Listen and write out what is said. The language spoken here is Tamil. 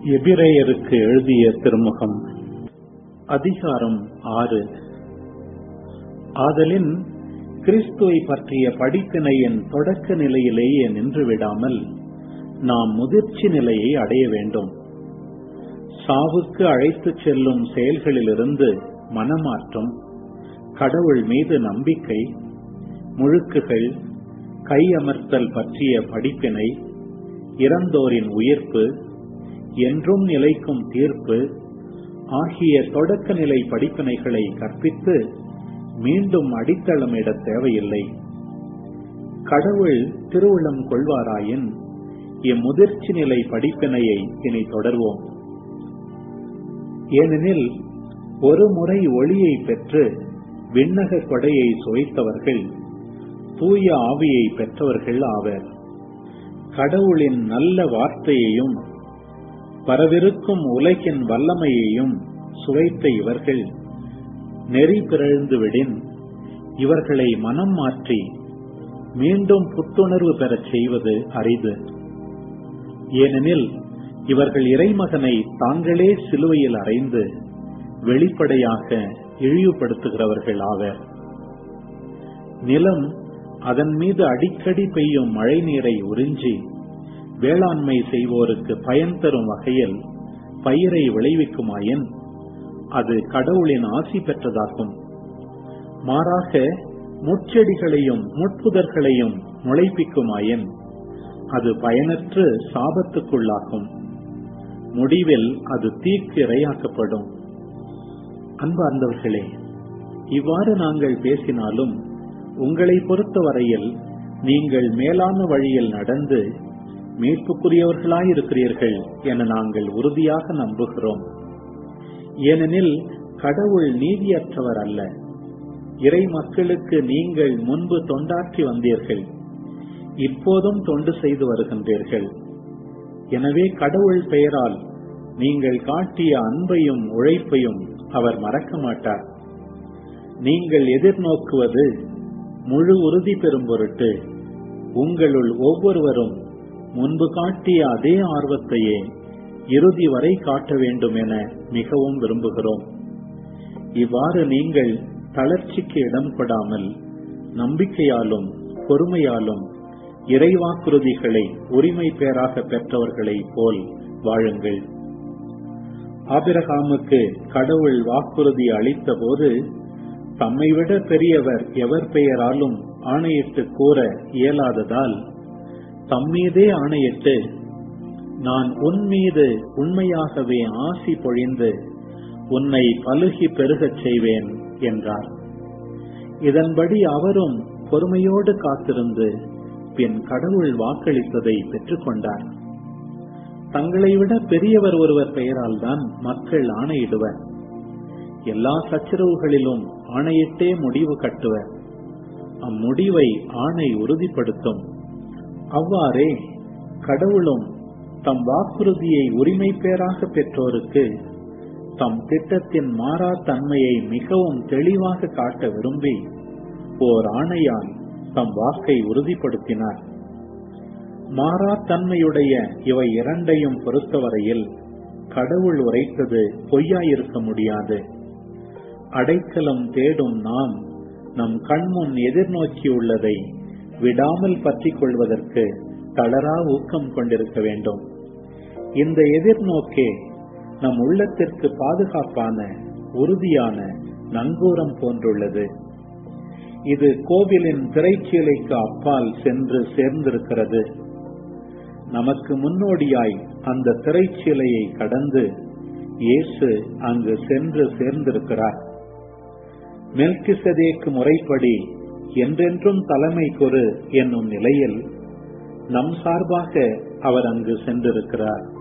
எபிரேயருக்கு எழுதிய திருமுகம் அதிகாரம் ஆறு ஆதலின் கிறிஸ்துவை பற்றிய படிப்பினையின் தொடக்க நிலையிலேயே நின்று விடாமல் நாம் முதிர்ச்சி நிலையை அடைய வேண்டும் சாவுக்கு அழைத்துச் செல்லும் செயல்களிலிருந்து மனமாற்றம் கடவுள் மீது நம்பிக்கை முழுக்குகள் கையமர்த்தல் பற்றிய படிப்பினை இறந்தோரின் உயிர்ப்பு என்றும் நிலைக்கும் தீர்ப்பு ஆகிய தொடக்க நிலை படிப்பினைகளை கற்பித்து மீண்டும் அடித்தளமிட தேவையில்லை கடவுள் திருவுளம் கொள்வாராயின் இம்முதிர்ச்சி நிலை படிப்பினையை இனி தொடர்வோம் ஏனெனில் ஒரு முறை ஒளியை பெற்று விண்ணக கொடையை சுவைத்தவர்கள் தூய ஆவியை பெற்றவர்கள் ஆவர் கடவுளின் நல்ல வார்த்தையையும் வரவிருக்கும் உலகின் வல்லமையையும் சுவைத்த இவர்கள் நெறி பிறழ்ந்து விடின் இவர்களை மனம் மாற்றி மீண்டும் புத்துணர்வு பெறச் செய்வது அரிது ஏனெனில் இவர்கள் இறைமகனை தாங்களே சிலுவையில் அறைந்து வெளிப்படையாக இழிவுபடுத்துகிறவர்கள் ஆவர் நிலம் அதன் மீது அடிக்கடி பெய்யும் மழை நீரை உறிஞ்சி வேளாண்மை செய்வோருக்கு பயன் தரும் வகையில் பயிரை விளைவிக்குமாயின் அது கடவுளின் ஆசி பெற்றதாகும் மாறாக முட்செடிகளையும் முட்புதர்களையும் முளைப்பிக்குமாயின் அது பயனற்று சாபத்துக்குள்ளாகும் முடிவில் அது தீக்கு இரையாக்கப்படும் அன்பார்ந்தவர்களே இவ்வாறு நாங்கள் பேசினாலும் உங்களை பொறுத்தவரையில் நீங்கள் மேலான வழியில் நடந்து மீட்புக்குரியவர்களாயிருக்கிறீர்கள் என நாங்கள் உறுதியாக நம்புகிறோம் ஏனெனில் கடவுள் நீதியற்றவர் அல்ல இறை மக்களுக்கு நீங்கள் முன்பு தொண்டாற்றி வந்தீர்கள் இப்போதும் தொண்டு செய்து வருகின்றீர்கள் எனவே கடவுள் பெயரால் நீங்கள் காட்டிய அன்பையும் உழைப்பையும் அவர் மறக்க மாட்டார் நீங்கள் எதிர்நோக்குவது முழு உறுதி பெறும் பொருட்டு உங்களுள் ஒவ்வொருவரும் முன்பு காட்டிய அதே ஆர்வத்தையே இறுதி வரை காட்ட வேண்டும் என மிகவும் விரும்புகிறோம் இவ்வாறு நீங்கள் தளர்ச்சிக்கு இடம் கொடாமல் நம்பிக்கையாலும் பொறுமையாலும் இறைவாக்குறுதிகளை உரிமை பேராக பெற்றவர்களை போல் வாழுங்கள் ஆபிரகாமுக்கு கடவுள் வாக்குறுதி அளித்த போது தம்மை விட பெரியவர் எவர் பெயராலும் ஆணையிட்டு கூற இயலாததால் தம்மீதே ஆணையிட்டு நான் உன் மீது உண்மையாகவே ஆசி பொழிந்து உன்னை பலுகி பெருகச் செய்வேன் என்றார் இதன்படி அவரும் பொறுமையோடு காத்திருந்து பின் கடவுள் வாக்களித்ததை பெற்றுக்கொண்டார் தங்களை விட பெரியவர் ஒருவர் பெயரால் தான் மக்கள் ஆணையிடுவர் எல்லா சச்சரவுகளிலும் ஆணையிட்டே முடிவு கட்டுவர் அம்முடிவை ஆணை உறுதிப்படுத்தும் அவ்வாறே கடவுளும் தம் வாக்குறுதியை உரிமை பேராக பெற்றோருக்கு தம் திட்டத்தின் மாறா தன்மையை மிகவும் தெளிவாக காட்ட விரும்பி ஓர் ஆணையால் தம் வாக்கை உறுதிப்படுத்தினார் மாறா தன்மையுடைய இவை இரண்டையும் பொறுத்தவரையில் கடவுள் உரைத்தது பொய்யாயிருக்க முடியாது அடைக்கலம் தேடும் நாம் நம் கண்முன் எதிர்நோக்கியுள்ளதை விடாமல் பற்றிக் கொள்வதற்கு தளரா ஊக்கம் கொண்டிருக்க வேண்டும் இந்த எதிர்நோக்கே நம் உள்ளத்திற்கு பாதுகாப்பான உறுதியான நங்கூரம் போன்றுள்ளது இது கோவிலின் திரைச்சீலைக்கு அப்பால் சென்று சேர்ந்திருக்கிறது நமக்கு முன்னோடியாய் அந்த திரைச்சீலையை கடந்து இயேசு அங்கு சென்று சேர்ந்திருக்கிறார் மெல்கிசதேக்கு முறைப்படி என்றென்றும் தலைமை கொரு என்னும் நிலையில் நம் சார்பாக அவர் அங்கு சென்றிருக்கிறார்